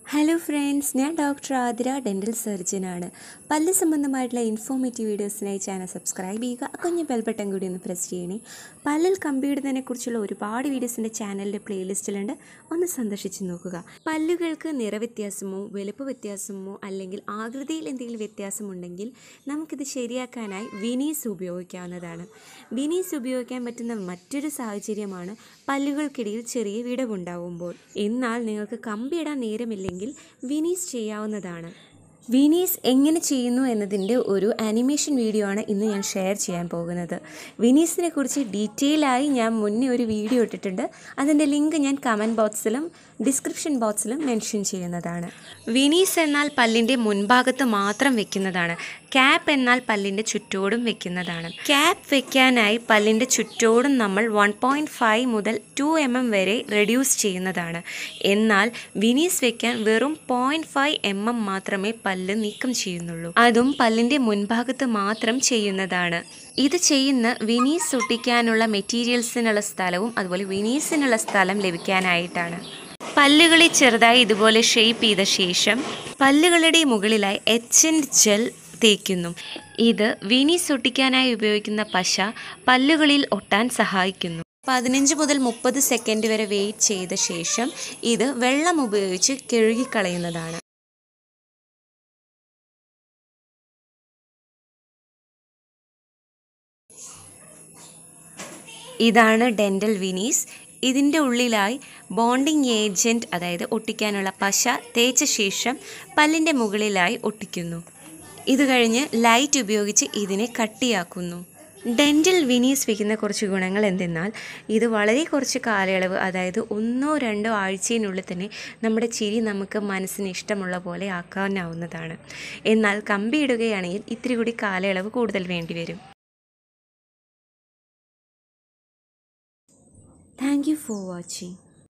hello friends ഞാൻ doctor Athira dental സർജനാണ് പല്ല് സംബന്ധമായിട്ടുള്ള ഇൻഫോർമേറ്റീവ് വീഡിയോസിനായി ചാനൽ സബ്സ്ക്രൈബ് ചെയ്യുക കുഞ്ഞ് ബെൽ ബട്ടൺ കൂടി ഒന്ന് പ്രസ് ചെയ്യണേ പല്ലിൽ കമ്പിയിടുന്നതിനെ കുറിച്ചുള്ള ഒരുപാട് വീഡിയോസിൻ്റെ ചാനലിൻ്റെ പ്ലേലിസ്റ്റിലുണ്ട് ഒന്ന് സന്ദർശിച്ച് നോക്കുക പല്ലുകൾക്ക് നിറവ്യത്യാസമോ വലുപ്പ വ്യത്യാസമോ അല്ലെങ്കിൽ ആകൃതിയിൽ എന്തെങ്കിലും വ്യത്യാസമുണ്ടെങ്കിൽ നമുക്കിത് ശരിയാക്കാനായി വിനീസ് ഉപയോഗിക്കാവുന്നതാണ് വിനീസ് ഉപയോഗിക്കാൻ പറ്റുന്ന മറ്റൊരു സാഹചര്യമാണ് പല്ലുകൾക്കിടയിൽ ചെറിയ വിടവുണ്ടാവുമ്പോൾ എന്നാൽ നിങ്ങൾക്ക് കമ്പിയിടാൻ നേരമില്ലെങ്കിൽ വിനീസ് ചെയ്യാവുന്നതാണ് വിനീസ് എങ്ങനെ ചെയ്യുന്നു എന്നതിൻ്റെ ഒരു ആനിമേഷൻ വീഡിയോ ആണ് ഇന്ന് ഞാൻ ഷെയർ ചെയ്യാൻ പോകുന്നത് വിനീസിനെ കുറിച്ച് ഡീറ്റെയിൽ ആയി ഞാൻ മുന്നേ ഒരു വീഡിയോ ഇട്ടിട്ടുണ്ട് അതിൻ്റെ ലിങ്ക് ഞാൻ കമൻറ്റ് ബോക്സിലും ഡിസ്ക്രിപ്ഷൻ ബോക്സിലും മെൻഷൻ ചെയ്യുന്നതാണ് വിനീസ് എന്നാൽ പല്ലിൻ്റെ മുൻഭാഗത്ത് മാത്രം വെക്കുന്നതാണ് ക്യാപ്പ് എന്നാൽ പല്ലിൻ്റെ ചുറ്റോടും വെക്കുന്നതാണ് ക്യാപ്പ് വെക്കാനായി പല്ലിൻ്റെ ചുറ്റോടും നമ്മൾ വൺ പോയിൻറ്റ് ഫൈവ് മുതൽ ടു എം എം വരെ റെഡ്യൂസ് ചെയ്യുന്നതാണ് എന്നാൽ വിനീസ് വെക്കാൻ വെറും പോയിൻറ്റ് ഫൈവ് എം എം മാത്രമേ പല്ല് നീക്കം ചെയ്യുന്നുള്ളൂ അതും പല്ലിൻ്റെ മുൻഭാഗത്ത് മാത്രം ചെയ്യുന്നതാണ് ഇത് ചെയ്യുന്ന വിനീസ് ഒട്ടിക്കാനുള്ള മെറ്റീരിയൽസിനുള്ള സ്ഥലവും അതുപോലെ വിനീസിനുള്ള സ്ഥലം ലഭിക്കാനായിട്ടാണ് പല്ലുകളെ ചെറുതായി ഇതുപോലെ ഷേപ്പ് ചെയ്ത ശേഷം പല്ലുകളുടെ മുകളിലായി എച്ചൻഡ് ജെൽ തേക്കുന്നു ഇത് വിനീസ് ഒട്ടിക്കാനായി ഉപയോഗിക്കുന്ന പശ പല്ലുകളിൽ ഒട്ടാൻ സഹായിക്കുന്നു പതിനഞ്ച് മുതൽ മുപ്പത് സെക്കൻഡ് വരെ വെയിറ്റ് ചെയ്ത ശേഷം ഇത് വെള്ളം ഉപയോഗിച്ച് കഴുകിക്കളയുന്നതാണ് ഇതാണ് ഡെൻ്റൽ വിനീസ് ഇതിൻ്റെ ഉള്ളിലായി ബോണ്ടിങ് ഏജൻറ്റ് അതായത് ഒട്ടിക്കാനുള്ള പശ തേച്ച ശേഷം പല്ലിൻ്റെ മുകളിലായി ഒട്ടിക്കുന്നു ഇത് കഴിഞ്ഞ് ലൈറ്റ് ഉപയോഗിച്ച് ഇതിനെ കട്ടിയാക്കുന്നു ഡെൻ്റൽ വിനീസ് വയ്ക്കുന്ന കുറച്ച് ഗുണങ്ങൾ എന്തെന്നാൽ ഇത് വളരെ കുറച്ച് കാലയളവ് അതായത് ഒന്നോ രണ്ടോ ആഴ്ചയിനുള്ളിൽ തന്നെ നമ്മുടെ ചിരി നമുക്ക് മനസ്സിന് ഇഷ്ടമുള്ള പോലെ ആക്കാനാവുന്നതാണ് എന്നാൽ കമ്പി ഇടുകയാണെങ്കിൽ ഇത്തിരി കൂടി കാലയളവ് കൂടുതൽ വേണ്ടിവരും താങ്ക് യു ഫോർ വാച്ചിങ്